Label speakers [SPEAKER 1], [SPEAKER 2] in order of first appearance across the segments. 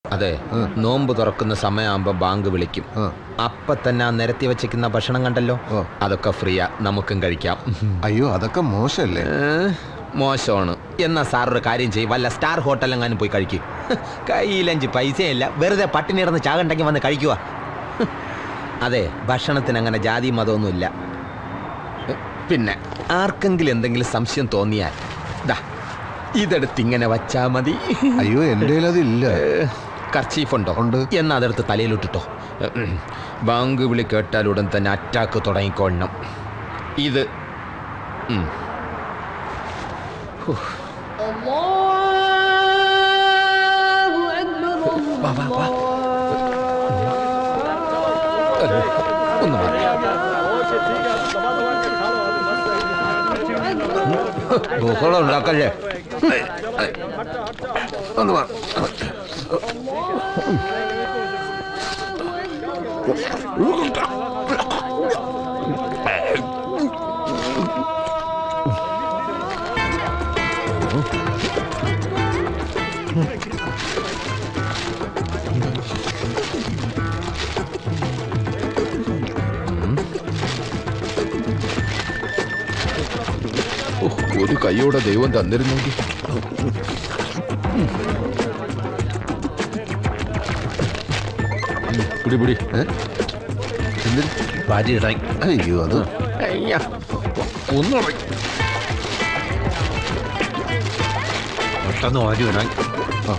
[SPEAKER 1] അതെ നോമ്പ് തുറക്കുന്ന സമയമാകുമ്പോ ബാങ്ക് വിളിക്കും
[SPEAKER 2] ആ.
[SPEAKER 1] അപ്പൊ തന്നെ ആ നിരത്തി വെച്ചിരിക്കുന്ന ഭക്ഷണം കണ്ടല്ലോ
[SPEAKER 2] ഓ.
[SPEAKER 1] അതൊക്കെ ഫ്രീയാ നമുക്കും കഴിക്കാം
[SPEAKER 2] അയ്യോ അതൊക്കെ മോശമല്ലേ
[SPEAKER 1] ഏ, മോശമാണ് എന്നാ സാർ ഒരു കാര്യം ചെയ്യും വല്ല സ്റ്റാർ ഹോട്ടലെങ്ങാനും പോയി കഴിക്കും കയ്യിലഞ്ച് പൈസയില്ല വെറുതെ പട്ടിണി ഇടന്ന് ചാകണ്ടെങ്കിൽ വന്ന് കഴിക്കുക അതെ ഭക്ഷണത്തിന് അങ്ങനെ ജാതി മതമൊന്നുമില്ല പിന്നെ ആർക്കെങ്കിലും എന്തെങ്കിലും സംശയം തോന്നിയാൽ ദാ ഇതെടുത്ത് ഇങ്ങനെ വച്ചാ മതി
[SPEAKER 2] അയ്യോ എൻ്റെ അതില്ല
[SPEAKER 1] കർച്ചീഫ് ഉണ്ടോ
[SPEAKER 2] ഉണ്ട്.
[SPEAKER 1] എന്നാ അതെടുത്ത് തലയിലിട്ടിട്ടോ ഉം. ബാങ്ക് വിളി കേട്ടാൽ ഉടൻ തന്നെ അറ്റാക്ക് തുടങ്ങിക്കൊള്ളണം ഇത് ഉം. വാ, വാ, വാ. ഒന്ന് മാറി. ബഹളം ഉണ്ടാക്കല്ലേ
[SPEAKER 2] ഒന്ന് വാ.
[SPEAKER 1] ഉഹ്, ഒരു കൈയോടെ ദൈവം തന്നിരുന്നെങ്കിൽ പിടി പിടി
[SPEAKER 2] ഏ? എന്തിന്?
[SPEAKER 1] ഭാര്യ ഇടാൻ
[SPEAKER 2] അയ്യോ അത്
[SPEAKER 1] ഒന്നും പെട്ടെന്ന് വാരി ഇടാൻ
[SPEAKER 2] ആ.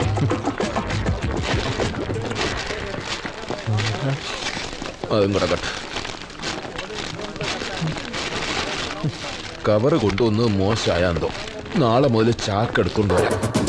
[SPEAKER 1] അതും കൂടെ കട്ട് കവറ് കൊണ്ടുവന്ന് മോശമായാന്തോ നാളെ മുതൽ ചാക്ക് എടുക്കൊണ്ട് വരാം